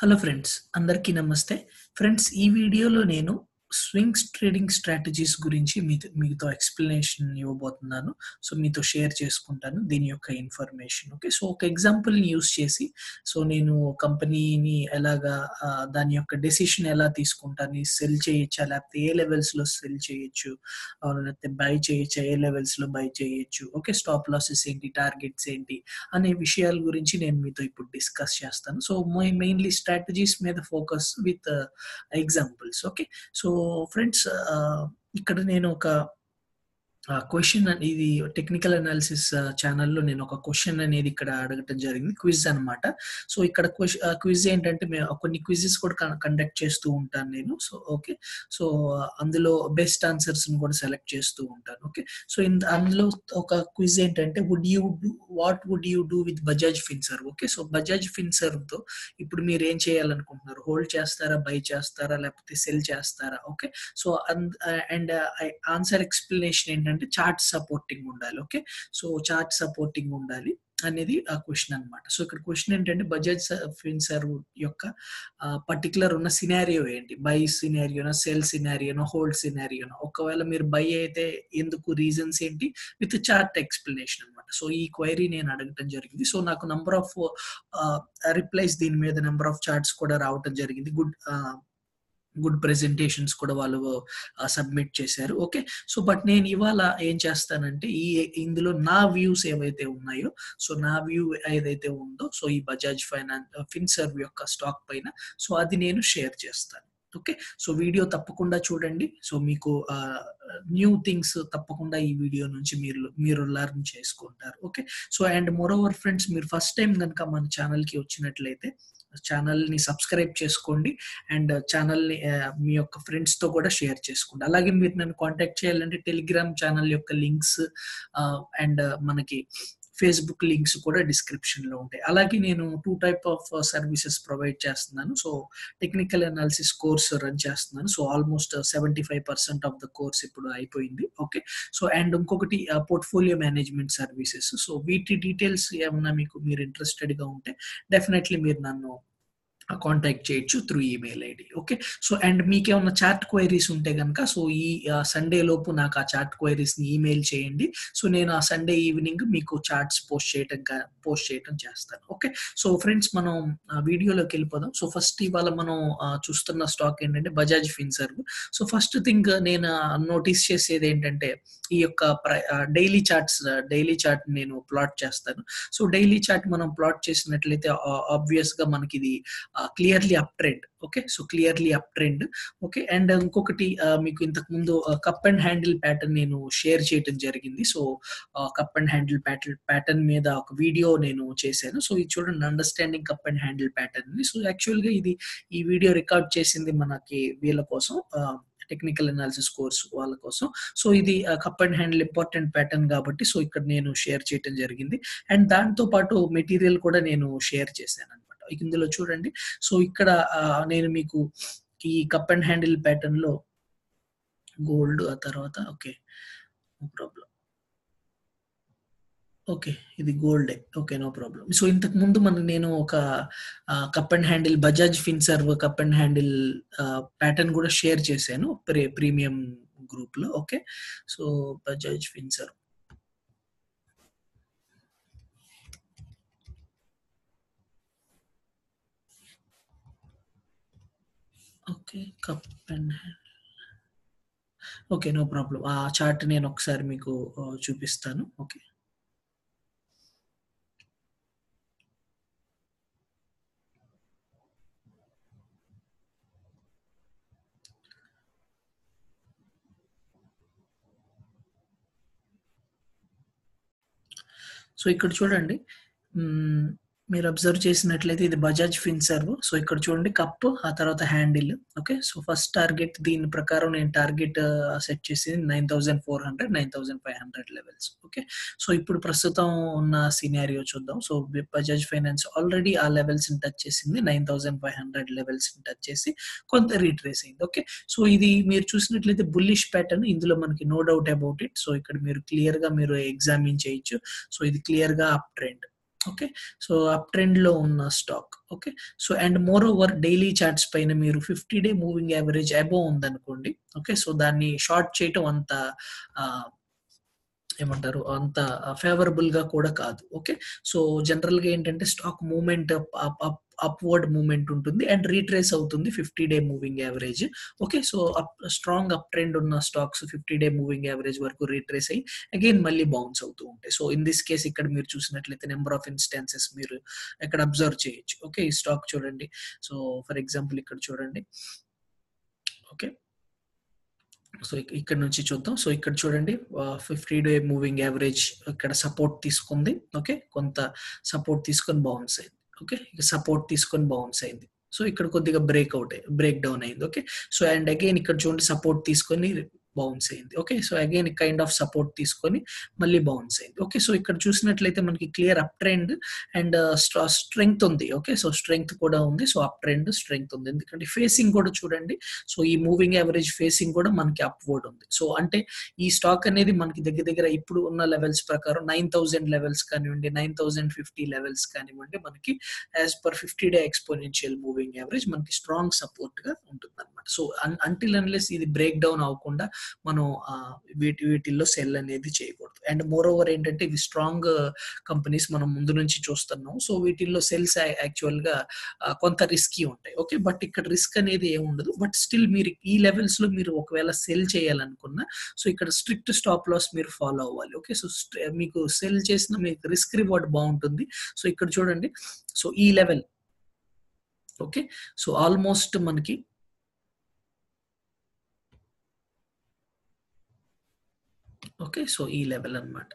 hello friends అందరికీ నమస్తే friends ఈ వీడియోలో నేను స్వింగ్స్ ట్రేడింగ్ స్ట్రాటజీస్ గురించి మీతో మీతో ఎక్స్ప్లెనేషన్ ఇవ్వబోతున్నాను సో మీతో షేర్ చేసుకుంటాను దీని యొక్క ఇన్ఫర్మేషన్ ఓకే సో ఒక ఎగ్జాంపుల్ని యూస్ చేసి సో నేను కంపెనీని ఎలాగా ఆ, దాని యొక్క డెసిషన్ ఎలా తీసుకుంటాను సెల్ చేయొచ్చా లేకపోతే ఏ లెవెల్స్లో సెల్ చేయొచ్చు ఆ, లేకపోతే బై చేయొచ్చా ఏ లెవెల్స్లో బై చేయొచ్చు ఓకే స్టాప్ లాసెస్ ఏంటి టార్గెట్స్ ఏంటి అనే విషయాల గురించి నేను మీతో ఇప్పుడు డిస్కస్ చేస్తాను సో మెయిన్లీ స్ట్రాటజీస్ మీద focus with examples okay so friends ఇక్కడ నేను ఒక క్వశ్చన్ ఇది టెక్నికల్ అనాలిసిస్ ఛానల్లో నేను ఒక క్వశ్చన్ అనేది ఇక్కడ అడగటం జరిగింది క్విజ్ అన్నమాట సో ఇక్కడ క్విజ్ ఏంటంటే మేము కొన్ని క్విజెస్ కూడా కండక్ట్ చేస్తూ ఉంటాను నేను సో ఓకే సో అందులో బెస్ట్ ఆన్సర్స్ కూడా సెలెక్ట్ చేస్తూ ఉంటాను ఓకే సో ఇన్ అందులో ఒక క్విజ్ ఏంటంటే would you do what would you do with Bajaj Finserv okay so Bajaj Finserv తో ఇప్పుడు మీరు ఏం చేయాలనుకుంటున్నారు హోల్డ్ చేస్తారా బై చేస్తారా లేకపోతే సెల్ చేస్తారా okay so and answer explanation ఏంటంటే చార్ట్ సపోర్టింగ్ ఉండాలి ఓకే సో చార్ట్ సపోర్టింగ్ ఉండాలి అనేది ఆ క్వశ్చన్ అన్నమాట సో ఇక్కడ క్వశ్చన్ ఏంటంటే బజాజ్ ఫిన్సర్ యొక్క పర్టికులర్ ఉన్న సినారియో ఏంటి బై సినారియోనా సెల్ సినారియోనా హోల్డ్ సినారియోనా ఒకవేళ మీరు బై అయితే ఎందుకు రీజన్స్ ఏంటి విత్ చార్ట్ ఎక్స్ప్లెనేషన్ అనమాట సో ఈ క్వైరీ నేను అడగటం జరిగింది సో నాకు నంబర్ ఆఫ్ రిప్లైస్ దీని మీద నెంబర్ ఆఫ్ చార్ట్స్ కూడా రావటం జరిగింది గుడ్ గుడ్ ప్రెజెంటేషన్స్ కూడా వాళ్ళు సబ్మిట్ చేశారు ఓకే సో బట్ నేను ఇవాళ ఏం చేస్తానంటే ఈ ఇందులో నా వ్యూస్ ఏవైతే ఉన్నాయో సో నా వ్యూ ఏదైతే ఉందో సో ఈ బజాజ్ ఫైనాన్స్ ఫిన్సర్వ్ యొక్క స్టాక్ పైన సో అది నేను షేర్ చేస్తాను ఓకే సో వీడియో తప్పకుండా చూడండి సో మీకు న్యూ థింగ్స్ తప్పకుండా ఈ వీడియో నుంచి మీరు మీరు లర్న్ చేసుకుంటారు okay so and moreover friends మీరు ఫస్ట్ టైం కనుక మన ఛానల్కి వచ్చినట్లయితే ఛానల్ని సబ్స్క్రైబ్ చేసుకోండి అండ్ ఛానల్ని మీ యొక్క ఫ్రెండ్స్తో కూడా షేర్ చేసుకోండి అలాగే మీరు నన్ను కాంటాక్ట్ చేయాలంటే టెలిగ్రామ్ ఛానల్ యొక్క లింక్స్ అండ్ మనకి ఫేస్బుక్ లింక్స్ కూడా డిస్క్రిప్షన్ లో ఉంటాయి అలాగే నేను two type of services provide చేస్తున్నాను so technical analysis course run చేస్తున్నాను so almost seventy five percent of the course ఇప్పుడు అయిపోయింది ఓకే సో అండ్ ఇంకొకటి పోర్ట్ఫోలియో మేనేజ్మెంట్ సర్వీసెస్ సో వీటి డీటెయిల్స్ ఏమన్నా మీకు మీరు ఇంట్రెస్టెడ్ గా ఉంటే డెఫినెట్లీ మీరు నన్ను కాంటాక్ట్ చేయొచ్చు through email ID okay so and మీకు ఏమైనా చాట్ క్వైరీస్ ఉంటే కనుక సో ఈ సండే లోపు నాకు ఆ చాట్ క్వైరీస్ ని ఈమెయిల్ చేయండి సో నేను ఆ సండే ఈవినింగ్ మీకు చార్ట్స్ పోస్ట్ చేయటం పోస్ట్ చేయటం చేస్తాను ఓకే సో ఫ్రెండ్స్ మనం వీడియోలోకి వెళ్ళిపోదాం సో ఫస్ట్ ఇవాళ మనం చూస్తున్న స్టాక్ ఏంటంటే Bajaj Finserv so first thing నేను నోటీస్ చేసేది ఏంటంటే ఈ యొక్క డైలీ చార్ట్స్ డైలీ చార్ట్ నేను ప్లాట్ చేస్తాను సో డైలీ చార్ట్ మనం ప్లాట్ చేసినట్లయితే ఆబ్వియస్ గా మనకి ఇది clearly up trend okay so clearly up trend okay and ఇంకొకటి మీకు ఇంతకు ముందు కప్ అండ్ హ్యాండిల్ ప్యాటర్న్ నేను షేర్ చేయడం జరిగింది so cup and handle pattern pattern మీద ఒక వీడియో నేను చేశాను సో ఇది చూడండి understanding cup and handle pattern so actual గా ఇది ఈ వీడియో రికార్డ్ చేసింది మనకి వీళ్ళ కోసం టెక్నికల్ అనాలిసిస్ కోర్స్ వాళ్ళ కోసం సో ఇది cup and handle important pattern కాబట్టి సో ఇక్కడ నేను షేర్ చేయడం జరిగింది అండ్ దాంతో పాటు మెటీరియల్ కూడా నేను షేర్ చేశాను అనమాట ఇందులో చూడండి సో ఇక్కడ నేను మీకు ఈ కప్ అండ్ హ్యాండిల్ ప్యాటర్న్ లో గోల్డ్ ఆ తర్వాత ఓకే నో ప్రాబ్లం ఓకే ఇది గోల్డే ఓకే నో ప్రాబ్లం సో ఇంతకు ముందు మన నేను ఒక cup and handle Bajaj Finserv cup and handle pattern కూడా షేర్ చేశాను ప్రీమియం గ్రూప్ లో okay so Bajaj Finserv okay cup and handle okay no problem ఆ చార్ట్ నేను ఒకసారి మీకు చూపిస్తాను ఓకే సో ఇక్కడ చూడండి మీరు అబ్జర్వ్ చేసినట్లయితే ఇది బజాజ్ ఫిన్సర్వ్ సో ఇక్కడ చూడండి కప్ ఆ తర్వాత handle okay so first target దీని ప్రకారం నేను టార్గెట్ సెట్ చేసింది nine thousand four hundred nine thousand five hundred levels okay so ఇప్పుడు ప్రస్తుతం ఉన్న సినారియో చూద్దాం సో బజాజ్ ఫైనాన్స్ ఆల్రెడీ ఆ లెవెల్స్ టచ్ చేసింది nine thousand five hundred levels touch చేసి కొంత రీట్రేస్ అయింది ఓకే సో ఇది మీరు చూసినట్లయితే బుల్లిష్ ప్యాటర్న్ ఇందులో మనకి no doubt about it so ఇక్కడ మీరు క్లియర్ గా మీరు ఎగ్జామిన్ చేయొచ్చు సో ఇది క్లియర్ గా up trend okay so up trend లో ఉన్న stock okay so and moreover daily charts పైన మీరు fifty day moving average above ఉందనుకోండి ఓకే సో దాన్ని షార్ట్ చేయటం అంత ఏమంటారు అంత ఫేవరబుల్ గా కూడా కాదు ఓకే సో జనరల్ గా ఏంటంటే స్టాక్ మూమెంట్ అప్వర్డ్ మూమెంట్ ఉంటుంది అండ్ రీట్రేస్ అవుతుంది fifty day moving average okay so up strong up trend ఉన్న stocks fifty day moving average వరకు రీట్రేస్ అయ్యి అగైన్ మళ్ళీ బౌన్స్ అవుతూ ఉంటాయి సో ఇన్ దిస్ కేస్ ఇక్కడ మీరు చూసినట్లయితే నెంబర్ ఆఫ్ ఇన్స్టాన్సెస్ మీరు ఇక్కడ అబ్జర్వ్ చేయొచ్చు ఓకే ఈ స్టాక్ చూడండి సో ఫర్ ఎగ్జాంపుల్ ఇక్కడ చూడండి ఓకే సో ఇక్కడ నుంచి చూద్దాం సో ఇక్కడ చూడండి ఫిఫ్టీ డే మూవింగ్ యావరేజ్ ఇక్కడ సపోర్ట్ తీసుకుంది ఓకే కొంత సపోర్ట్ తీసుకొని బౌన్స్ అయింది ఓకే ఇక సపోర్ట్ తీసుకొని బౌన్స్ అయింది సో ఇక్కడ కొద్దిగా బ్రేక్ అవుట్ బ్రేక్ డౌన్ అయింది ఓకే సో అండ్ అగైన్ ఇక్కడ చూడండి సపోర్ట్ తీసుకొని బౌన్స్ అయింది okay so again kind of support తీసుకొని మళ్ళీ బౌన్స్ అయింది ఓకే సో ఇక్కడ చూసినట్లయితే మనకి clear up trend and strength ఉంది ఓకే సో స్ట్రెంగ్త్ కూడా ఉంది సో అప్ ట్రెండ్ స్ట్రెంగ్త్ ఉంది ఎందుకంటే ఫేసింగ్ కూడా చూడండి సో ఈ మూవింగ్ యావరేజ్ ఫేసింగ్ కూడా మనకి అప్వర్డ్ ఉంది సో అంటే ఈ స్టాక్ అనేది మనకి దగ్గర దగ్గర ఇప్పుడు ఉన్న లెవెల్స్ ప్రకారం నైన్ థౌసండ్ లెవెల్స్ కానివ్వండి నైన్ థౌసండ్ ఫిఫ్టీ లెవెల్స్ కానివ్వండి మనకి as per fifty day exponential moving average మనకి స్ట్రాంగ్ సపోర్ట్ గా ఉంటుంది అనమాట సో అంటిల్ అన్లెస్ ఇది బ్రేక్ డౌన్ అవ్వకుండా మనం వీటి వీటిల్లో సెల్ అనేది చేయకూడదు అండ్ మోర్ ఓవర్ ఏంటంటే ఇవి స్ట్రాంగ్ కంపెనీస్ మనం ముందు నుంచి చూస్తున్నాం సో వీటిల్లో సెల్స్ యాక్చువల్ గా కొంత రిస్కీ ఉంటాయి ఓకే బట్ ఇక్కడ రిస్క్ అనేది ఏమి ఉండదు బట్ స్టిల్ మీరు ఈ లెవెల్స్ లో మీరు ఒకవేళ సెల్ చేయాలనుకున్నా సో ఇక్కడ స్ట్రిక్ట్ స్టాప్ లాస్ మీరు ఫాలో అవ్వాలి ఓకే సో మీకు సెల్ చేసిన మీకు రిస్క్ రివార్డ్ బాగుంటుంది సో ఇక్కడ చూడండి సో ఈ లెవెల్ ఓకే సో ఆల్మోస్ట్ మనకి ఓకే సో ఈ లెవెల్ అనమాట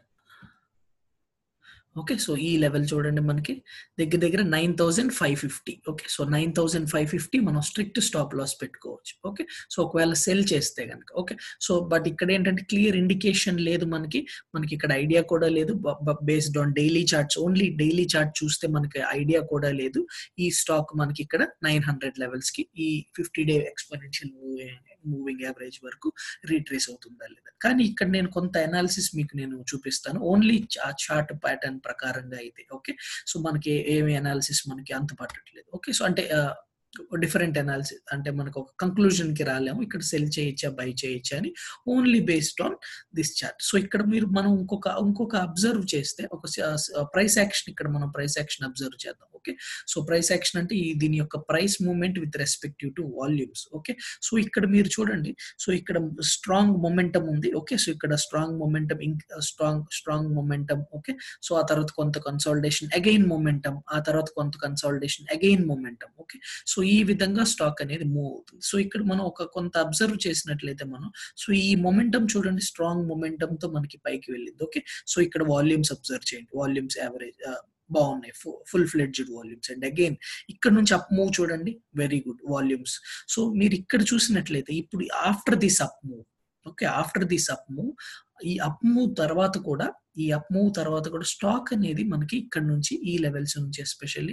ఓకే సో ఈ లెవెల్ చూడండి మనకి దగ్గర దగ్గర nine thousand five fifty okay so nine thousand five fifty మనం స్ట్రిక్ట్ స్టాప్ లాస్ పెట్టుకోవచ్చు ఓకే సో ఒకవేళ సెల్ చేస్తే కనుక ఓకే సో బట్ ఇక్కడ ఏంటంటే క్లియర్ ఇండికేషన్ లేదు మనకి మనకి ఇక్కడ ఐడియా కూడా లేదు based on daily charts only daily chart చూస్తే మనకి ఐడియా కూడా లేదు ఈ స్టాక్ మనకి ఇక్కడ నైన్ హండ్రెడ్ లెవెల్స్ కి ఈ fifty day exponential moving average వరకు రీట్రేస్ అవుతుందా లేదా కానీ ఇక్కడ నేను కొంత అనాలిసిస్ మీకు నేను చూపిస్తాను ఓన్లీ చార్ట్ ప్యాటర్న్ ప్రకారంగా అయితే ఓకే సో మనకి ఏమి అనాలిసిస్ మనకి అంత పట్టట్లేదు ఓకే సో అంటే డిఫరెంట్ అనాలిసిస్ అంటే మనకు ఒక కంక్లూజన్ కి రాలేము ఇక్కడ సెల్ చేయొచ్చా బై చేయొచ్చా అని only based on this chart so ఇక్కడ మీరు మనం ఇంకొక ఇంకొక అబ్జర్వ్ చేస్తే ఒక ప్రైస్ యాక్షన్ ఇక్కడ మనం ప్రైస్ యాక్షన్ అబ్జర్వ్ చేద్దాం ఓకే సో ప్రైస్ యాక్షన్ అంటే దీని యొక్క price movement with respective to volumes okay so ఇక్కడ మీరు చూడండి సో ఇక్కడ స్ట్రాంగ్ మొమెంటం ఉంది ఓకే సో ఇక్కడ strong momentum strong strong momentum okay so ఆ తర్వాత కొంత కన్సాలిడేషన్ అగైన్ మొమెంటం ఆ తర్వాత కొంత consolidation again momentum okay so ఈ విధంగా స్టాక్ అనేది మూవ్ అవుతుంది సో ఇక్కడ మనం ఒక కొంత అబ్జర్వ్ చేసినట్లయితే మనం సో ఈ మొమెంటం చూడండి స్ట్రాంగ్ మొమెంటం తో మనకి పైకి వెళ్ళింది ఓకే సో ఇక్కడ వాల్యూమ్స్ అబ్జర్వ్ చేయండి వాల్యూమ్స్ యావరేజ్ బాగున్నాయి full fledged volumes and again ఇక్కడ నుంచి అప్ మూవ్ చూడండి వెరీ గుడ్ వాల్యూమ్స్ సో మీరు ఇక్కడ చూసినట్లయితే ఇప్పుడు after this up move okay after this up move ఈ అప్ మూవ్ తర్వాత కూడా ఈ అప్ మూవ్ తర్వాత కూడా స్టాక్ అనేది మనకి ఇక్కడ నుంచి ఈ లెవెల్స్ నుంచి ఎస్పెషల్లీ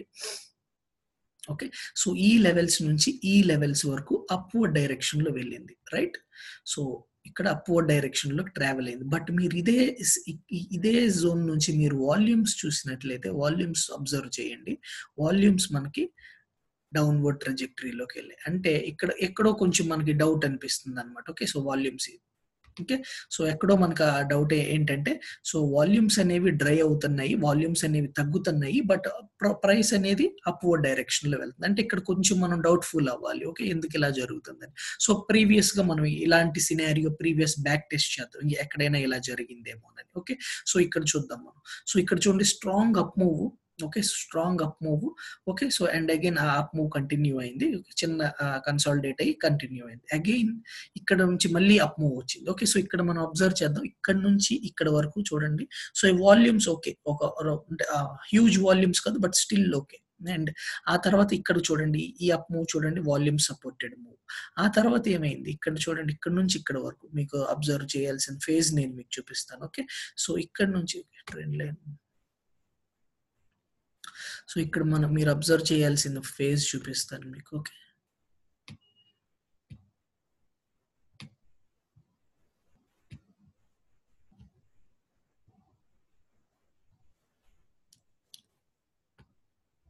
ఓకే సో ఈ లెవెల్స్ నుంచి ఈ లెవెల్స్ వరకు అప్వర్డ్ డైరెక్షన్ లో వెళ్ళింది రైట్ సో ఇక్కడ అప్వర్డ్ డైరెక్షన్ లో ట్రావెల్ అయింది బట్ మీరు ఇదే ఇదే జోన్ నుంచి మీరు వాల్యూమ్స్ చూసినట్లయితే వాల్యూమ్స్ అబ్జర్వ్ చేయండి వాల్యూమ్స్ మనకి డౌన్వర్డ్ ట్రజెక్టరీలోకి వెళ్ళాయి అంటే ఇక్కడ ఎక్కడో కొంచెం మనకి డౌట్ అనిపిస్తుంది అనమాట okay so volumes okay so ఎక్కడో మనకు ఆ డౌట్ ఏంటంటే సో వాల్యూమ్స్ అనేవి డ్రై అవుతున్నాయి వాల్యూమ్స్ అనేవి తగ్గుతున్నాయి బట్ ప్రైస్ అనేది అప్వర్డ్ డైరెక్షన్ లో వెళ్తుంది అంటే ఇక్కడ కొంచెం మనం డౌట్ఫుల్ అవ్వాలి ఓకే ఎందుకు ఇలా జరుగుతుందని సో ప్రీవియస్ గా మనం ఇలాంటి సినారియో ప్రీవియస్ బ్యాక్ టెస్ట్ చేద్దాం ఎక్కడైనా ఇలా జరిగిందేమోనని ఓకే సో ఇక్కడ చూద్దాం మనం సో ఇక్కడ చూడండి strong up move okay strong up move okay so and again ఆ అప్ మూవ్ కంటిన్యూ అయింది చిన్న కన్సాలిడేట్ అయ్యి కంటిన్యూ అయింది అగైన్ ఇక్కడ నుంచి మళ్ళీ అప్ మూవ్ వచ్చింది ఓకే సో ఇక్కడ మనం అబ్జర్వ్ చేద్దాం ఇక్కడ నుంచి ఇక్కడ వరకు చూడండి సో ఈ వాల్యూమ్స్ ఓకే ఒక హ్యూజ్ వాల్యూమ్స్ కాదు బట్ స్టిల్ ఓకే అండ్ ఆ తర్వాత ఇక్కడ చూడండి ఈ అప్ మూవ్ చూడండి వాల్యూమ్ సపోర్టెడ్ మూవ్ ఆ తర్వాత ఏమైంది ఇక్కడ చూడండి ఇక్కడ నుంచి ఇక్కడ వరకు మీకు అబ్జర్వ్ చేయాల్సిన ఫేజ్ నేను మీకు చూపిస్తాను ఓకే సో ఇక్కడ నుంచి ట్రెండ్ లైన్ సో ఇక్కడ మనం మీరు అబ్జర్వ్ చేయాల్సిన ఫేజ్ చూపిస్తాను మీకు ఓకే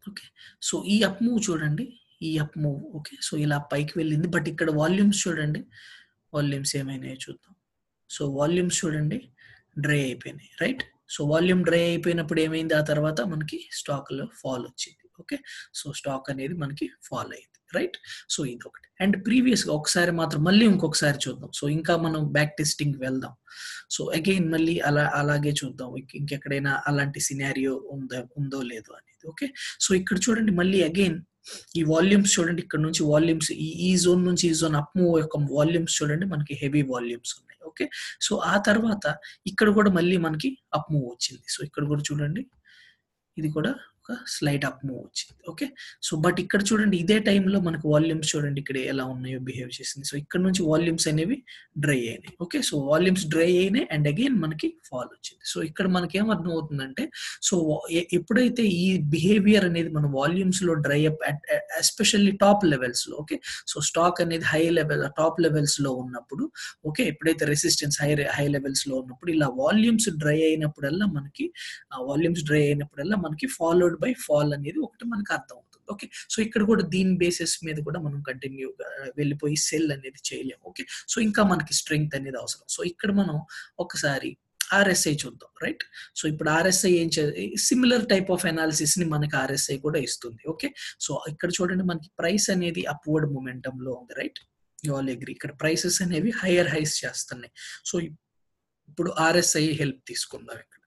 ఓకే సో ఈ అప్ మూవ్ చూడండి ఈ అప్ మూవ్ ఓకే సో ఇలా పైకి వెళ్ళింది బట్ ఇక్కడ వాల్యూమ్స్ చూడండి వాల్యూమ్స్ ఏమైనాయో చూద్దాం సో వాల్యూమ్స్ చూడండి డ్రై అయిపోయినాయి రైట్ సో వాల్యూమ్ డ్రై అయిపోయినప్పుడు ఏమైంది ఆ తర్వాత మనకి స్టాక్ లో ఫాల్ వచ్చింది ఓకే సో స్టాక్ అనేది మనకి ఫాల్ అయింది రైట్ సో ఇది ఒకటి అండ్ ప్రీవియస్ గా ఒకసారి మాత్రం మళ్ళీ ఇంకొకసారి చూద్దాం సో ఇంకా మనం బ్యాక్ టెస్టింగ్ వెళ్దాం సో అగైన్ మళ్ళీ అలా అలాగే చూద్దాం ఇంక- ఇంకెక్కడైనా అలాంటి సినారియో ఉందో ఉందో లేదో అనేది ఓకే సో ఇక్కడ చూడండి మళ్ళీ అగైన్ ఈ వాల్యూమ్స్ చూడండి ఇక్కడ నుంచి వాల్యూమ్స్ ఈ ఈ జోన్ నుంచి ఈ జోన్ అప్ మూవ్ యొక్క వాల్యూమ్స్ చూడండి మనకి హెవీ వాల్యూమ్స్ ఉన్నాయి ఓకే సో ఆ తర్వాత ఇక్కడ కూడా మళ్ళీ మనకి అప్ మూవ్ వచ్చింది సో ఇక్కడ కూడా చూడండి ఇది కూడా ఒక స్లైట్ అప్ మూవ్ వచ్చింది ఓకే సో బట్ ఇక్కడ చూడండి ఇదే టైంలో మనకు వాల్యూమ్స్ చూడండి ఇక్కడ ఎలా ఉన్నాయో బిహేవ్ చేసింది సో ఇక్కడ నుంచి వాల్యూమ్స్ అనేవి డ్రై అయినాయి ఓకే సో వాల్యూమ్స్ డ్రై అయినాయి అండ్ అగైన్ మనకి ఫాల్ వచ్చింది సో ఇక్కడ మనకి ఏమర్థం అవుతుందంటే సో ఎ- ఎప్పుడైతే ఈ బిహేవియర్ అనేది మన వాల్యూమ్స్ లో dry up especially top levels లో ఓకే సో స్టాక్ అనేది హై లెవెల్ టాప్ లెవెల్స్ లో ఉన్నప్పుడు ఓకే ఎప్పుడైతే రెసిస్టెన్స్ హై హై లెవెల్స్ లో ఉన్నప్పుడు ఇలా వాల్యూమ్స్ డ్రై అయినప్పుడల్లా మనకి వాల్యూమ్స్ డ్రై అయినప్పుడల్లా మనకి ఫాలోడ్ బై ఫాల్ అనేది ఒకటి మనకి అర్థం అవుతుంది ఓకే సో ఇక్కడ కూడా దీని బేసిస్ మీద కూడా మనం కంటిన్యూ వెళ్ళిపోయి సెల్ అనేది చేయలేము ఓకే సో ఇంకా మనకి స్ట్రెంగ్త్ అనేది అవసరం సో ఇక్కడ మనం ఒకసారి ఆర్ఎస్ఐ చూద్దాం రైట్ సో ఇప్పుడు ఆర్ఎస్ఐ ఏం చే సిమిలర్ టైప్ ఆఫ్ అనాలిసిస్ ని మనకి ఆర్ఎస్ఐ కూడా ఇస్తుంది ఓకే సో ఇక్కడ చూడండి మనకి ప్రైస్ అనేది అప్వర్డ్ మొమెంటమ్ లో ఉంది రైట్ యు ఆల్ అగ్రీ ఇక్కడ ప్రైసెస్ అనేవి హైయర్ హైస్ చేస్తున్నాయి సో ఇప్పుడు ఆర్ఎస్ఐ హెల్ప్ తీసుకుందాం ఇక్కడ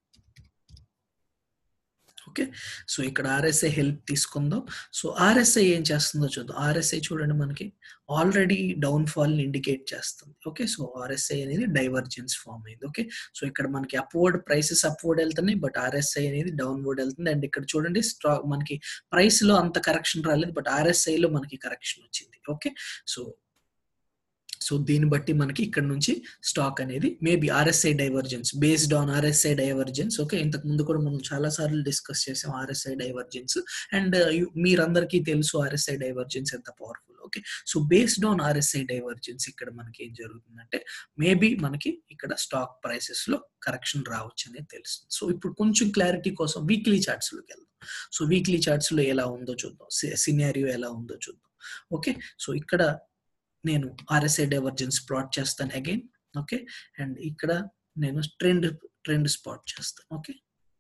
ఓకే సో ఇక్కడ ఆర్ఎస్ఐ హెల్ప్ తీసుకుందాం సో ఆర్ఎస్ఐ ఏం చేస్తుందో చూద్దాం ఆర్ఎస్ఐ చూడండి మనకి ఆల్రెడీ డౌన్ ఫాల్ ని ఇండికేట్ చేస్తుంది ఓకే సో ఆర్ఎస్ఐ అనేది డైవర్జెన్స్ ఫామ్ అయింది ఓకే సో ఇక్కడ మనకి అప్వర్డ్ ప్రైసెస్ అప్వర్డ్ వెళ్తున్నాయి బట్ ఆర్ఎస్ఐ అనేది డౌన్వర్డ్ వెళ్తుంది అండ్ ఇక్కడ చూడండి స్టాక్ మనకి ప్రైస్ లో అంత కరెక్షన్ రాలేదు బట్ ఆర్ఎస్ఐ లో మనకి కరెక్షన్ వచ్చింది ఓకే సో సో దీన్ని బట్టి మనకి ఇక్కడ నుంచి స్టాక్ అనేది maybe RSI divergence based on RSI divergence okay ఇంతకు ముందు కూడా మనం చాలా సార్లు డిస్కస్ చేసాం ఆర్ఎస్ఐ డైవర్జెన్స్ అండ్ మీరందరికీ తెలుసు ఆర్ఎస్ఐ డైవర్జెన్స్ ఎంత powerful okay so based on RSI divergence ఇక్కడ మనకి ఏం జరుగుతుందంటే మేబీ మనకి ఇక్కడ స్టాక్ ప్రైసెస్ లో కరెక్షన్ రావచ్చు అనేది తెలుస్తుంది సో ఇప్పుడు కొంచెం క్లారిటీ కోసం వీక్లీ చార్ట్స్ లోకి వెళ్దాం సో వీక్లీ చార్ట్స్ లో ఎలా ఉందో చూద్దాం సినారియో ఎలా ఉందో చూద్దాం ఓకే సో ఇక్కడ నేను ఆర్ఎస్ఐ డైవర్జెన్స్ ప్లాట్ చేస్తాను అగైన్ ఓకే అండ్ ఇక్కడ నేను ట్రెండ్ ట్రెండ్ స్పాట్ చేస్తాను ఓకే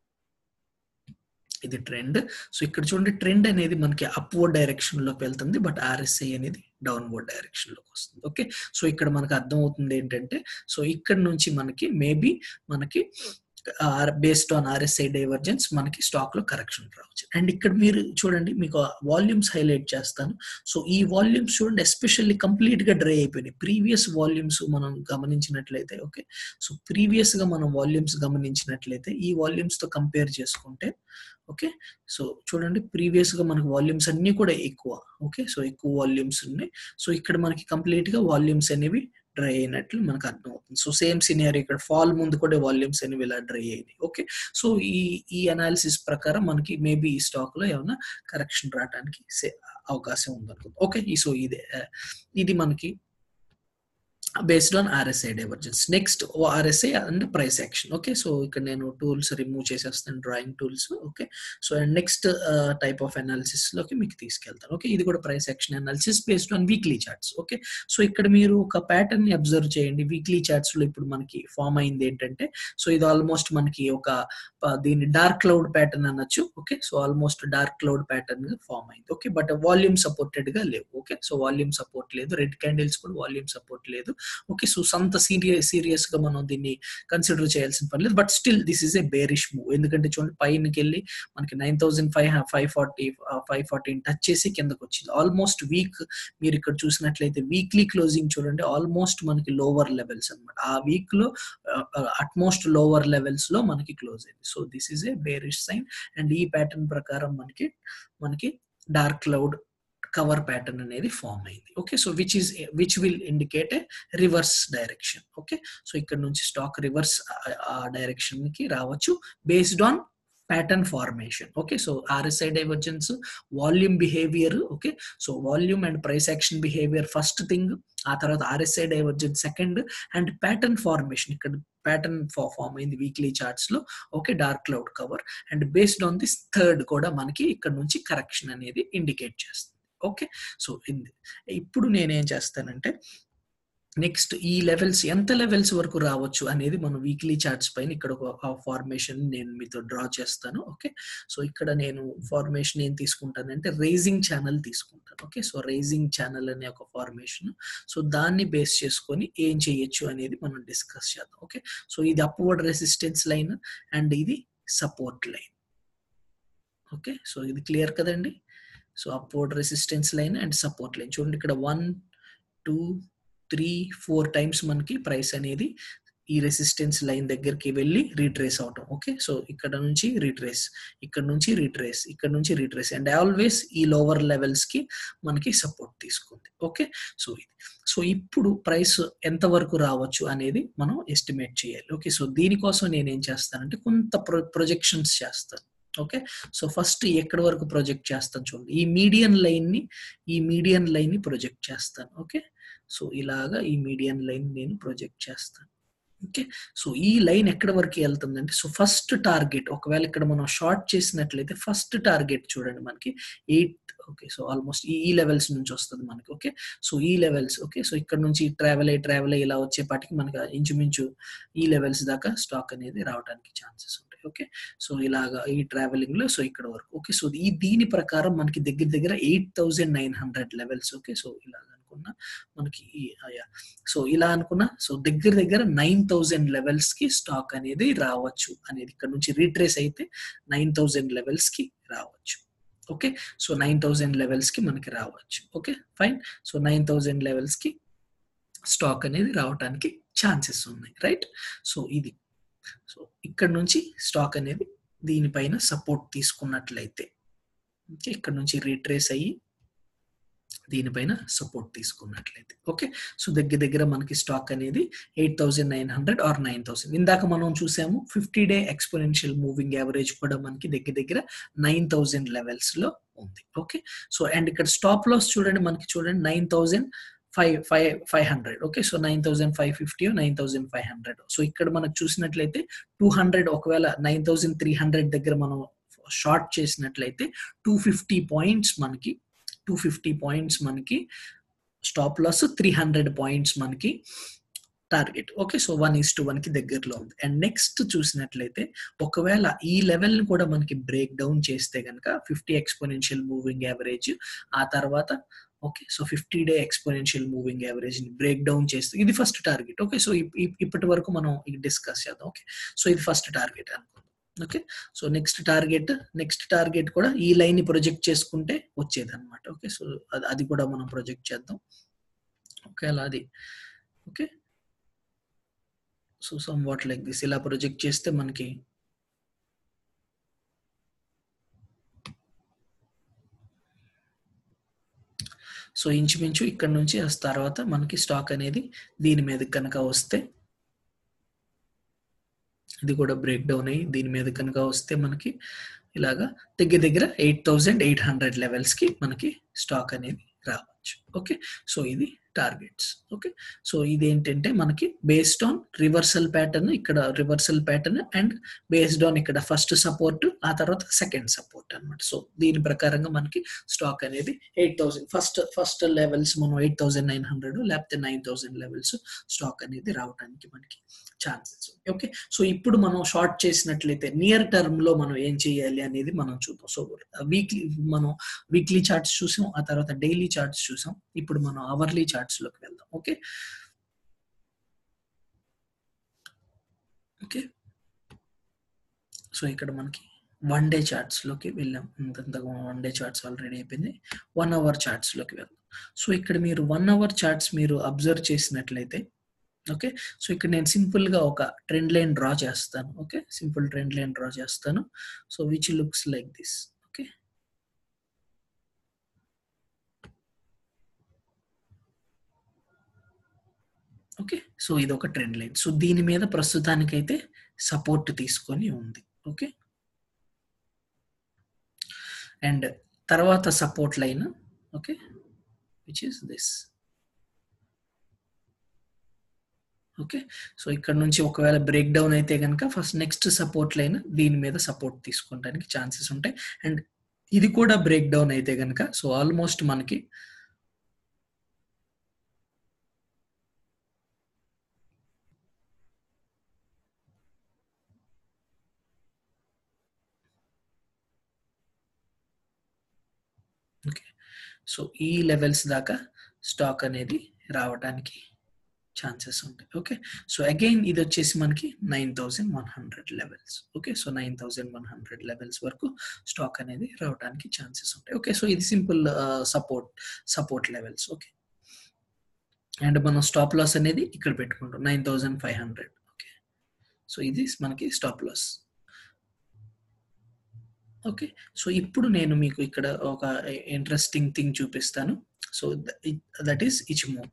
ఇది ట్రెండ్ సో ఇక్కడ చూడండి ట్రెండ్ అనేది మనకి అప్వర్డ్ డైరెక్షన్ లోకి వెళ్తుంది బట్ ఆర్ఎస్ఐ అనేది డౌన్వర్డ్ డైరెక్షన్ లోకి వస్తుంది ఓకే సో ఇక్కడ మనకు అర్థం అవుతుంది ఏంటంటే సో ఇక్కడ నుంచి మనకి మేబీ మనకి బేస్డ్ ఆన్ ఆర్ఎస్ఐ డైవర్జెన్స్ మనకి స్టాక్ లో కరెక్షన్ రావచ్చు అండ్ ఇక్కడ మీరు చూడండి మీకు వాల్యూమ్స్ హైలైట్ చేస్తాను సో ఈ వాల్యూమ్స్ చూడండి ఎస్పెషల్లీ కంప్లీట్ గా డ్రై అయిపోయినాయి ప్రీవియస్ వాల్యూమ్స్ మనం గమనించినట్లయితే ఓకే సో ప్రీవియస్ గా మనం వాల్యూమ్స్ గమనించినట్లయితే ఈ వాల్యూమ్స్ తో కంపేర్ చేసుకుంటే ఓకే సో చూడండి ప్రీవియస్ గా మనకి వాల్యూమ్స్ అన్ని కూడా ఎక్కువ ఓకే సో ఎక్కువ వాల్యూమ్స్ ఉన్నాయి సో ఇక్కడ మనకి కంప్లీట్ గా వాల్యూమ్స్ అనేవి డ్రై అయినట్లు మనకు అర్థం అవుతుంది సో సేమ్ సినియర్ ఇక్కడ ఫాల్ ముందు కూడా వాల్యూమ్స్ అనేవి ఇలా డ్రై అయినాయి ఓకే సో ఈ ఈ అనాలిసిస్ ప్రకారం మనకి మేబీ ఈ స్టాక్ లో ఏమైనా కరెక్షన్ రావడానికి అవకాశం ఉందనుకుంది ఓకే సో ఇదే ఇది మనకి based on RSI divergence next RSI and price action okay so ఇక్కడ నేను టూల్స్ రిమూవ్ చేసేస్తాను drawing tools okay so and next type of analysis లోకి మీకు తీసుకెళ్తాను ఓకే ఇది కూడా price action analysis based on weekly charts okay so ఇక్కడ మీరు ఒక ప్యాటర్న్ ని అబ్జర్వ్ చేయండి వీక్లీ చార్ట్స్ లో ఇప్పుడు మనకి ఫామ్ అయింది ఏంటంటే సో ఇది ఆల్మోస్ట్ మనకి ఒక దీన్ని డార్క్ క్లౌడ్ ప్యాటర్న్ అనొచ్చు okay so almost dark cloud pattern గా ఫామ్ అయింది ఓకే బట్ వాల్యూమ్ సపోర్టెడ్ గా లేవు ఓకే సో వాల్యూమ్ సపోర్ట్ లేదు రెడ్ క్యాండిల్స్ కూడా వాల్యూమ్ సపోర్ట్ లేదు ఓకే సో సంత సీరియస్ సీరియస్ గా మనం దీన్ని కన్సిడర్ చేయాల్సిన పని లేదు but still this is a bearish move ఎందుకంటే చూడండి పైనకి వెళ్ళి మనకి nine thousand five five forty five ఫార్టీని టచ్ చేసి కిందకు వచ్చింది ఆల్మోస్ట్ వీక్ మీరు ఇక్కడ చూసినట్లయితే వీక్లీ క్లోజింగ్ చూడండి ఆల్మోస్ట్ మనకి లోవర్ లెవెల్స్ అనమాట ఆ వీక్ లో అట్మోస్ట్ లోవర్ లెవెల్స్ లో మనకి క్లోజ్ అయింది so this is a bearish sign and ఈ ప్యాటర్న్ ప్రకారం మనకి మనకి డార్క్ క్లౌడ్ కవర్ ప్యాటర్న్ అనేది ఫామ్ అయింది okay so which is which will indicate a reverse direction okay so ఇక్కడ నుంచి స్టాక్ రివర్స్ ఆ డైరెక్షన్ కి రావచ్చు based on pattern formation okay so RSI divergence volume behaviour okay so volume and price action behaviour first thing ఆ తర్వాత RSI divergence second and pattern formation ఇక్కడ pattern form అయింది weekly charts లో okay dark cloud cover and based on this third కూడా మనకి ఇక్కడ నుంచి correction అనేది ఇండికేట్ చేస్తుంది ఓకే సో ఇప్పుడు నేనేం చేస్తానంటే నెక్స్ట్ ఈ లెవెల్స్ ఎంత లెవెల్స్ వరకు రావచ్చు అనేది మనం వీక్లీ చార్ట్స్ పైన ఇక్కడ ఒక ఫార్మేషన్ నేను మీతో డ్రా చేస్తాను ఓకే సో ఇక్కడ నేను ఫార్మేషన్ ఏం తీసుకుంటానంటే రైజింగ్ ఛానల్ తీసుకుంటాను ఓకే సో రైజింగ్ ఛానల్ అనే ఒక ఫార్మేషన్ సో దాన్ని బేస్ చేసుకొని ఏం చేయొచ్చు అనేది మనం డిస్కస్ చేద్దాం ఓకే సో ఇది అప్వర్డ్ రెసిస్టెన్స్ లైన్ అండ్ ఇది సపోర్ట్ లైన్ ఓకే సో ఇది క్లియర్ కదండి so upward resistance line and support line చూడండి ఇక్కడ one two three four times మనకి ప్రైస్ అనేది ఈ రెసిస్టెన్స్ లైన్ దగ్గరికి వెళ్ళి రీట్రేస్ అవటం ఓకే సో ఇక్కడ నుంచి రీట్రేస్ ఇక్కడ నుంచి రీట్రేస్ ఇక్కడ నుంచి రీట్రేస్ అండ్ ఆల్వేస్ ఈ లోవర్ లెవెల్స్ కి మనకి సపోర్ట్ తీసుకుంది ఓకే సో ఇది సో ఇప్పుడు ప్రైస్ ఎంత వరకు రావచ్చు అనేది మనం ఎస్టిమేట్ చేయాలి ఓకే సో దీనికోసం నేను ఏం చేస్తానంటే కొంత ప్రొ ప్రొజెక్షన్స్ చేస్తాను ఓకే సో ఫస్ట్ ఎక్కడి వరకు ప్రొజెక్ట్ చేస్తాను చూడండి ఈ మీడియన్ లైన్ ని ఈ మీడియన్ లైన్ ని ప్రొజెక్ట్ చేస్తాను ఓకే సో ఇలాగా ఈ మీడియన్ లైన్ నేను ప్రొజెక్ట్ చేస్తాను ఓకే సో ఈ లైన్ ఎక్కడి వరకు వెళ్తుందంటే సో ఫస్ట్ టార్గెట్ ఒకవేళ ఇక్కడ మనం షార్ట్ చేసినట్లయితే ఫస్ట్ టార్గెట్ చూడండి మనకి ఎయిట్ ఓకే సో ఆల్మోస్ట్ ఈ లెవెల్స్ నుంచి వస్తుంది మనకి ఓకే సో ఈ లెవెల్స్ ఓకే సో ఇక్కడ నుంచి ట్రావెల్ అయ్యి ట్రావెల్ అయ్యి ఇలా వచ్చేపాటికి మనకి ఇంచుమించు ఈ లెవెల్స్ దాకా స్టాక్ అనేది రావడానికి ఛాన్సెస్ ఉంటాయి ఓకే సో ఇలాగా ఈ ట్రావెలింగ్ లో సో ఇక్కడ వరకు ఓకే సో ఈ దీని ప్రకారం మనకి దగ్గర దగ్గర eight thousand nine hundred levels okay so ఇలాగా అనుకున్నా మనకి సో ఇలా అనుకున్నా సో దగ్గర దగ్గర నైన్ థౌజండ్ లెవెల్స్ కి స్టాక్ అనేది రావచ్చు అనేది ఇక్కడ నుంచి రీట్రేస్ అయితే నైన్ థౌజండ్ లెవెల్స్ కి రావచ్చు okay so nine thousand levels కి మనకి రావచ్చు okay fine so nine thousand levels కి స్టాక్ అనేది రావడానికి ఛాన్సెస్ ఉన్నాయి రైట్ సో ఇది సో ఇక్కడ నుంచి స్టాక్ అనేది దీనిపైన సపోర్ట్ తీసుకున్నట్లయితే ఇక్కడ నుంచి రీట్రేస్ అయ్యి దీనిపైన సపోర్ట్ తీసుకున్నట్లయితే ఓకే సో దగ్గర దగ్గర మనకి స్టాక్ అనేది eight thousand nine hundred or nine thousand ఇందాక మనం చూసాము fifty day exponential moving average కూడా మనకి దగ్గర దగ్గర నైన్ థౌసండ్ లెవెల్స్ లో ఉంది ఓకే సో అండ్ ఇక్కడ స్టాప్ లాస్ చూడండి మనకి చూడండి nine thousand five five five hundred okay so nine thousand five fifty nine thousand five hundred so ఇక్కడ మనకు చూసినట్లయితే టూ హండ్రెడ్ ఒకవేళ నైన్ థౌసండ్ త్రీ హండ్రెడ్ దగ్గర మనం షార్ట్ చేసినట్లయితే టూ ఫిఫ్టీ పాయింట్స్ మనకి టూ ఫిఫ్టీ పాయింట్స్ మనకి stop loss three hundred points మనకి target okay so one is to one కి దగ్గరలో ఉంది అండ్ నెక్స్ట్ చూసినట్లయితే ఒకవేళ ఈ లెవెల్ ని కూడా మనకి బ్రేక్ డౌన్ చేస్తే కనుక ఫిఫ్టీ ఎక్స్పోనెన్షియల్ మూవింగ్ యావరేజ్ ఆ తర్వాత okay so fifty day exponential moving average ని బ్రేక్ డౌన్ చేస్తే ఇది ఫస్ట్ టార్గెట్ ఓకే సో ఇప్పటి వరకు మనం డిస్కస్ చేద్దాం ఓకే సో ఇది ఫస్ట్ టార్గెట్ అనుకుందాం okay so next target next target కూడా ఈ లైన్ ని ప్రొజెక్ట్ చేసుకుంటే వచ్చేది అనమాట ఓకే సో అది కూడా మనం ప్రొజెక్ట్ చేద్దాం ఓకే అలా అది okay so somewhat like this ఇలా ప్రొజెక్ట్ చేస్తే మనకి సో ఇంచుమించు ఇక్కడ నుంచి ఆ తర్వాత మనకి స్టాక్ అనేది దీని మీద కనుక వస్తే ఇది కూడా బ్రేక్ డౌన్ అయ్యి దీని మీద కనుక వస్తే మనకి ఇలాగా దగ్గర దగ్గర ఎయిట్ థౌజండ్ ఎయిట్ హండ్రెడ్ లెవెల్స్కి మనకి స్టాక్ అనేది రావచ్చు ఓకే సో ఇది టార్గెట్స్ ఓకే సో ఇది ఏంటంటే మనకి బేస్డ్ ఆన్ రివర్సల్ ప్యాటర్న్ ఇక్కడ reversal pattern and based on ఇక్కడ ఫస్ట్ సపోర్ట్ ఆ తర్వాత సెకండ్ సపోర్ట్ అనమాట సో దీని ప్రకారంగా మనకి స్టాక్ అనేది eight thousand first first levels మనం ఎయిట్ థౌసండ్ నైన్ హండ్రెడ్ లేకపోతే నైన్ థౌసండ్ లెవెల్స్ స్టాక్ అనేది రావడానికి మనకి ఛాన్సెస్ ఓకే సో ఇప్పుడు మనం షార్ట్ చేసినట్లయితే నియర్ టర్మ్ లో మనం ఏం చేయాలి అనేది మనం చూద్దాం సో వీక్లీ మనం వీక్లీ చార్ట్స్ చూసాం ఆ తర్వాత డైలీ చార్ట్స్ చూసాం ఇప్పుడు మనం అవర్లీ చార్ట్స్ లోకి వెళ్దాం ఓకే ఓకే సో ఇక్కడ మనకి వన్ డే చార్ట్స్ లోకి వెళ్ళాం ఇంత వన్ డే చార్ట్స్ ఆల్రెడీ అయిపోయింది వన్ అవర్ చార్ట్స్ లోకి వెళ్దాం సో ఇక్కడ మీరు వన్ అవర్ చార్ట్స్ మీరు అబ్జర్వ్ చేసినట్లయితే ఓకే సో ఇక్కడ నేను సింపుల్ గా ఒక ట్రెండ్ లైన్ డ్రా చేస్తాను okay simple trend line draw చేస్తాను so which looks like this okay okay so ఇది ఒక ట్రెండ్ లైన్ సో దీని మీద ప్రస్తుతానికైతే సపోర్ట్ తీసుకొని ఉంది ఓకే అండ్ తర్వాత support line okay which is this okay so ఇక్కడ నుంచి ఒకవేళ బ్రేక్ డౌన్ అయితే కనుక ఫస్ట్ నెక్స్ట్ సపోర్ట్ లైన్ దీని మీద సపోర్ట్ తీసుకోవడానికి ఛాన్సెస్ ఉంటాయి అండ్ ఇది కూడా బ్రేక్ డౌన్ అయితే కనుక సో ఆల్మోస్ట్ మనకి ఓకే సో ఈ లెవెల్స్ దాకా స్టాక్ అనేది రావడానికి ఛాన్సెస్ ఉంటాయి ఓకే సో అగైన్ ఇది వచ్చేసి మనకి nine thousand one hundred levels okay so nine thousand one hundred levels వరకు స్టాక్ అనేది రావడానికి ఛాన్సెస్ ఉంటాయి ఓకే సో ఇది simple support support levels okay and మనం స్టాప్ లాస్ అనేది ఇక్కడ పెట్టుకుంటాం nine thousand five hundred okay so ఇది మనకి స్టాప్ లాస్ ఓకే సో ఇప్పుడు నేను మీకు ఇక్కడ ఒక ఇంట్రెస్టింగ్ థింగ్ చూపిస్తాను so that is Ichimoku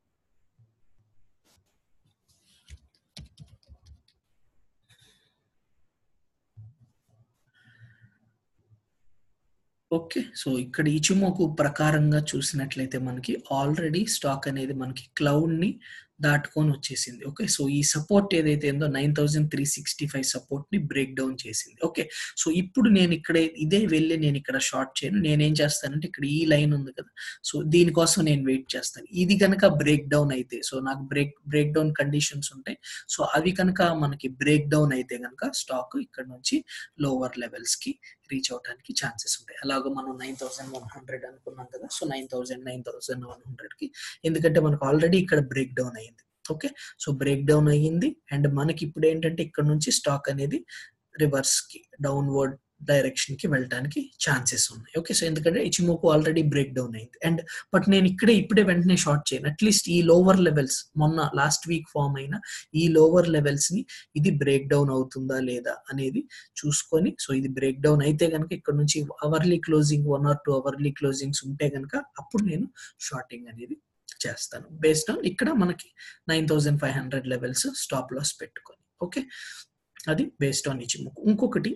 okay so ఇక్కడ ఇచిమోకు ప్రకారంగా చూసినట్లయితే మనకి ఆల్రెడీ స్టాక్ అనేది మనకి క్లౌడ్ ని దాటుకొని వచ్చేసింది ఓకే సో ఈ సపోర్ట్ ఏదైతే ఉందో nine thousand three sixty five support ని బ్రేక్ డౌన్ చేసింది ఓకే సో ఇప్పుడు నేను ఇక్కడ ఇదే వెళ్ళి నేను ఇక్కడ షార్ట్ చేయను నేనేం చేస్తానంటే ఇక్కడ ఈ లైన్ ఉంది కదా సో దీనికోసం నేను వెయిట్ చేస్తాను ఇది కనుక బ్రేక్ డౌన్ అయితే సో నాకు బ్రేక్ బ్రేక్ డౌన్ కండిషన్స్ ఉంటాయి సో అవి కనుక మనకి బ్రేక్ డౌన్ అయితే కనుక స్టాక్ ఇక్కడ నుంచి లోవర్ లెవెల్స్ కి రీచ్ అవడానికి ఛాన్సెస్ ఉంటాయి అలాగే మనం నైన్ థౌసండ్ వన్ హండ్రెడ్ అనుకున్నాం కదా so nine thousand nine thousand one hundred కి ఎందుకంటే మనకు ఆల్రెడీ ఇక్కడ బ్రేక్ డౌన్ అయ్యింది ఓకే సో బ్రేక్ డౌన్ అయ్యింది అండ్ మనకి ఇప్పుడు ఏంటంటే ఇక్కడ నుంచి స్టాక్ అనేది రివర్స్ కి డౌన్వర్డ్ డైరెక్షన్ కి వెళ్ళడానికి ఛాన్సెస్ ఉన్నాయి ఓకే సో ఎందుకంటే ఇచిమోకు ఆల్రెడీ బ్రేక్ డౌన్ అయింది అండ్ బట్ నేను ఇక్కడే ఇప్పుడే వెంటనే షార్ట్ చేయను అట్లీస్ట్ ఈ లోవర్ లెవెల్స్ మొన్న లాస్ట్ వీక్ ఫామ్ అయిన ఈ లోవర్ లెవెల్స్ ని ఇది బ్రేక్ డౌన్ అవుతుందా లేదా అనేది చూసుకొని సో ఇది బ్రేక్ డౌన్ అయితే కనుక ఇక్కడ నుంచి hourly closing one or two hourly closings ఉంటే కనుక అప్పుడు నేను షార్టింగ్ అనేది చేస్తాను బేస్డ్ ఆన్ ఇక్కడ మనకి nine thousand five hundred levels stop loss పెట్టుకొని ఓకే అది బేస్డ్ ఆన్ ఇచ్చిముక్ ఇంకొకటి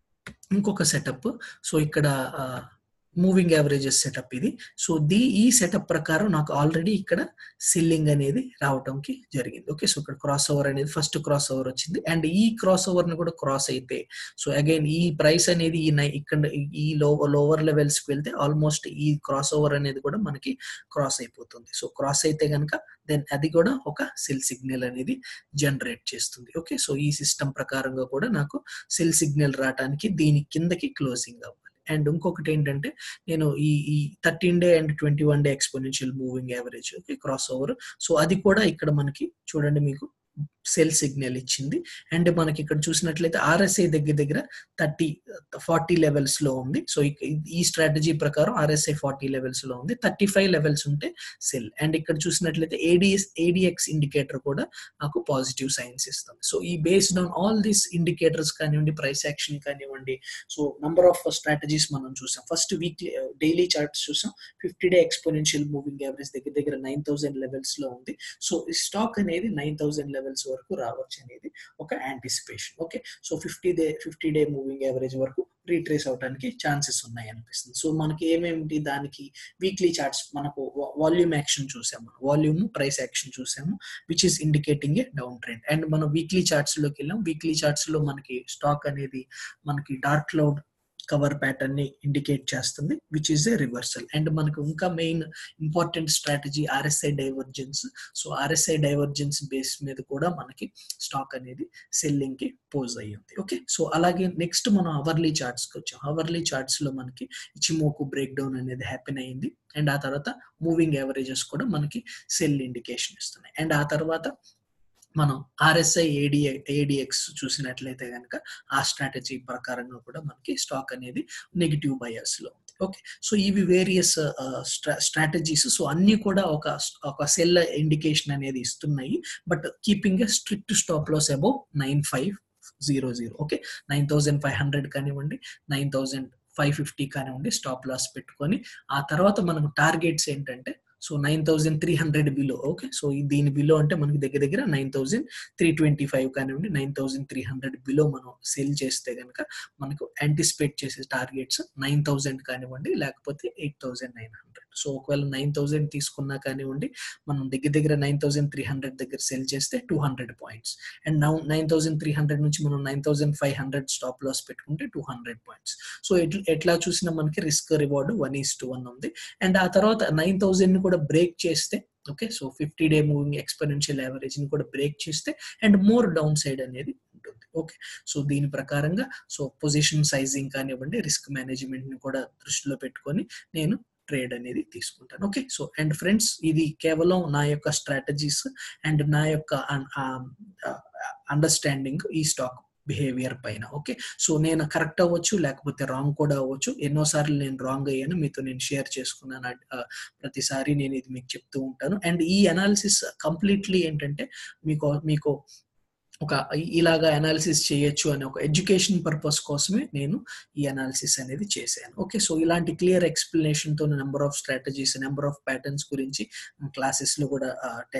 ఇంకొక సెటప్ సో ఇక్కడ మూవింగ్ యావరేజెస్ సెటప్ ఇది సో ది ఈ సెటప్ ప్రకారం నాకు ఆల్రెడీ ఇక్కడ సిల్లింగ్ అనేది రావటంకి జరిగింది ఓకే సో ఇక్కడ క్రాస్ ఓవర్ అనేది ఫస్ట్ క్రాస్ ఓవర్ వచ్చింది అండ్ ఈ క్రాస్ ఓవర్ ని కూడా క్రాస్ అయితే సో అగైన్ ఈ ప్రైస్ అనేది ఈ నై ఇక్కడ ఈ లోవర్ లోవర్ లెవెల్స్ కి వెళ్తే ఆల్మోస్ట్ ఈ క్రాస్ ఓవర్ అనేది కూడా మనకి క్రాస్ అయిపోతుంది సో క్రాస్ అయితే కనుక దెన్ అది కూడా ఒక సెల్ సిగ్నల్ అనేది జనరేట్ చేస్తుంది ఓకే సో ఈ సిస్టమ్ ప్రకారంగా కూడా నాకు సెల్ సిగ్నల్ రావడానికి దీని కిందకి క్లోజింగ్ అవ్వాలి అండ్ ఇంకొకటి ఏంటంటే నేను ఈ ఈ thirteen day and twenty one day exponential moving average okay cross over so అది కూడా ఇక్కడ మనకి చూడండి మీకు సెల్ సిగ్నల్ ఇచ్చింది అండ్ మనకి ఇక్కడ చూసినట్లయితే ఆర్ఎస్ఐ దగ్గర దగ్గర థర్టీ ఫార్టీ లెవెల్స్ లో ఉంది సో ఈ స్ట్రాటజీ ప్రకారం ఆర్ఎస్ఐ ఫార్టీ లెవెల్స్ లో ఉంది థర్టీ ఫైవ్ లెవెల్స్ ఉంటే సెల్ అండ్ ఇక్కడ చూసినట్లయితే ఏడిఎస్ ఏడిఎక్స్ ఇండికేటర్ కూడా నాకు పాజిటివ్ సైన్స్ ఇస్తుంది సో ఈ based on all these indicators కానివ్వండి ప్రైస్ యాక్షన్ కానివ్వండి సో నంబర్ ఆఫ్ స్ట్రాటజీస్ మనం చూసాం ఫస్ట్ వీక్లీ డైలీ చార్ట్స్ చూసాం fifty day exponential moving average దగ్గర దగ్గర నైన్ థౌసండ్ లెవెల్స్ లో ఉంది సో ఈ స్టాక్ అనేది నైన్ థౌసండ్ లెవెల్స్ వరకు రావచ్చు అనేది ఒక anticipation okay so fifty day fifty day moving average వరకు రీట్రేస్ అవడానికి ఛాన్సెస్ ఉన్నాయి అనిపిస్తుంది సో మనకి ఏమేమిటి దానికి వీక్లీ చార్ట్స్ మనకు వాల్యూమ్ యాక్షన్ చూసాము వాల్యూమ్ ప్రైస్ యాక్షన్ చూసాము which is indicating a down trend and మనం వీక్లీ చార్ట్స్ లోకి వెళ్ళాం వీక్లీ చార్ట్స్ లో మనకి స్టాక్ అనేది మనకి డార్క్ క్లౌడ్ కవర్ ప్యాటర్న్ ని ఇండికేట్ చేస్తుంది which is a reversal and మనకు ఇంకా main important strategy RSI divergence so RSI divergence base మీద కూడా మనకి స్టాక్ అనేది సెల్లింగ్ కి పోజ్ అయ్యింది ఓకే సో అలాగే నెక్స్ట్ మనం అవర్లీ చార్ట్స్ కి వచ్చాం అవర్లీ చార్ట్స్ లో మనకి ఇచిమోకు బ్రేక్ డౌన్ అనేది హ్యాపీన్ అయింది అండ్ ఆ తర్వాత మూవింగ్ యావరేజెస్ కూడా మనకి సెల్ ఇండికేషన్ ఇస్తున్నాయి అండ్ ఆ తర్వాత మనం ఆర్ఎస్ఐ ఏడి ఏడిఎక్స్ చూసినట్లయితే కనుక ఆ స్ట్రాటజీ ప్రకారంగా కూడా మనకి స్టాక్ అనేది నెగిటివ్ బయర్స్ లో ఉంది ఓకే సో ఇవి వేరియస్ స్ట్రాటజీస్ సో అన్ని కూడా ఒక ఒక సెల్ ఇండికేషన్ అనేది ఇస్తున్నాయి but keeping a strict stop loss above nine five zero zero okay nine thousand five hundred కానివ్వండి నైన్ థౌసండ్ ఫైవ్ ఫిఫ్టీ కానివ్వండి స్టాప్ లాస్ పెట్టుకొని ఆ తర్వాత మనకు టార్గెట్స్ ఏంటంటే so nine thousand three hundred below okay so దీని below అంటే మనకి దగ్గర దగ్గర nine thousand three twenty five కానివ్వండి nine thousand three hundred below మనం సెల్ చేస్తే కనుక మనకు యాంటిసిపేట్ చేసే టార్గెట్స్ నైన్ థౌసండ్ కానివ్వండి లేకపోతే eight thousand nine hundred so ఒకవేళ నైన్ థౌసండ్ తీసుకున్నా కానివ్వండి మనం దగ్గర దగ్గర నైన్ థౌసండ్ త్రీ హండ్రెడ్ దగ్గర సెల్ చేస్తే two hundred points and now nine thousand three hundred నుంచి మనం nine thousand five hundred stop loss పెట్టుకుంటే టూ హండ్రెడ్ పాయింట్స్ సో ఎట్లా ఎట్లా చూసినా మనకి risk reward one is to one ఉంది అండ్ ఆ తర్వాత నైన్ థౌసండ్ ని కూడా బ్రేక్ చేస్తే okay so fifty day moving exponential average ని కూడా బ్రేక్ చేస్తే అండ్ మోర్ డౌన్ సైడ్ అనేది ఉంటుంది ఓకే సో దీని ప్రకారంగా సో పొజిషన్ సైజింగ్ కానివ్వండి రిస్క్ మేనేజ్మెంట్ ని కూడా దృష్టిలో పెట్టుకొని నేను ట్రేడ్ అనేది తీసుకుంటాను ఓకే సో అండ్ ఫ్రెండ్స్ ఇది కేవలం నా యొక్క స్ట్రాటజీస్ అండ్ నా యొక్క అండర్స్టాండింగ్ ఈ స్టాక్ బిహేవియర్ పైన ఓకే సో నేను కరెక్ట్ అవ్వచ్చు లేకపోతే రాంగ్ కూడా అవ్వచ్చు ఎన్నోసార్లు నేను రాంగ్ అయ్యాను మీతో నేను షేర్ చేసుకున్నాను ప్రతిసారి నేను ఇది మీకు చెప్తూ ఉంటాను అండ్ ఈ అనాలిసిస్ కంప్లీట్లీ ఏంటంటే మీకు మీకు ఒక ఇలాగా అనాలిసిస్ చేయొచ్చు అనే ఒక ఎడ్యుకేషన్ పర్పస్ కోసమే నేను ఈ అనాలిసిస్ అనేది చేశాను ఓకే సో ఇలాంటి క్లియర్ ఎక్స్ప్లెనేషన్ తో number of strategies number of patterns గురించి క్లాసెస్ లో కూడా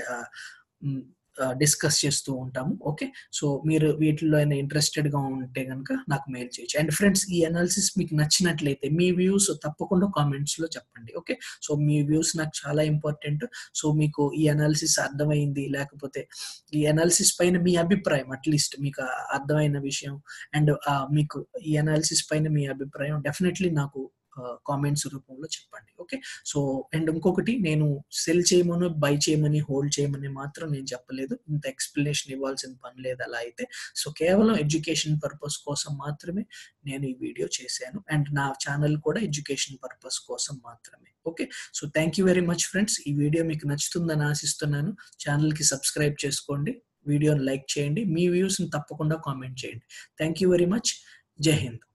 డిస్కస్ చేస్తూ ఉంటాము ఓకే సో మీరు వీటిలో అయినా ఇంట్రెస్టెడ్ గా ఉంటే కనుక నాకు మెయిల్ చేయొచ్చు అండ్ ఫ్రెండ్స్ ఈ అనాలిసిస్ మీకు నచ్చినట్లయితే మీ వ్యూస్ తప్పకుండా కామెంట్స్ లో చెప్పండి ఓకే సో మీ వ్యూస్ నాకు చాలా ఇంపార్టెంట్ సో మీకు ఈ అనాలిసిస్ అర్థమైంది లేకపోతే ఈ అనాలిసిస్ పైన మీ అభిప్రాయం అట్లీస్ట్ మీకు అర్థమైన విషయం అండ్ మీకు ఈ అనాలిసిస్ పైన మీ అభిప్రాయం డెఫినెట్లీ నాకు కామెంట్స్ రూపంలో చెప్పండి ఓకే సో అండ్ ఇంకొకటి నేను సెల్ చేయమని బై చేయమని హోల్డ్ చేయమని మాత్రం నేను చెప్పలేదు ఇంత ఎక్స్ప్లెనేషన్ ఇవ్వాల్సిన పని లేదు అలా అయితే సో కేవలం ఎడ్యుకేషన్ పర్పస్ కోసం మాత్రమే నేను ఈ వీడియో చేశాను అండ్ నా ఛానల్ కూడా ఎడ్యుకేషన్ పర్పస్ కోసం మాత్రమే okay so thank you very much friends ఈ వీడియో మీకు నచ్చుతుందని ఆశిస్తున్నాను ఛానల్కి సబ్స్క్రైబ్ చేసుకోండి వీడియోని లైక్ చేయండి మీ వ్యూస్ని తప్పకుండా కామెంట్ చేయండి థ్యాంక్ యూ వెరీ మచ్ జై హింద్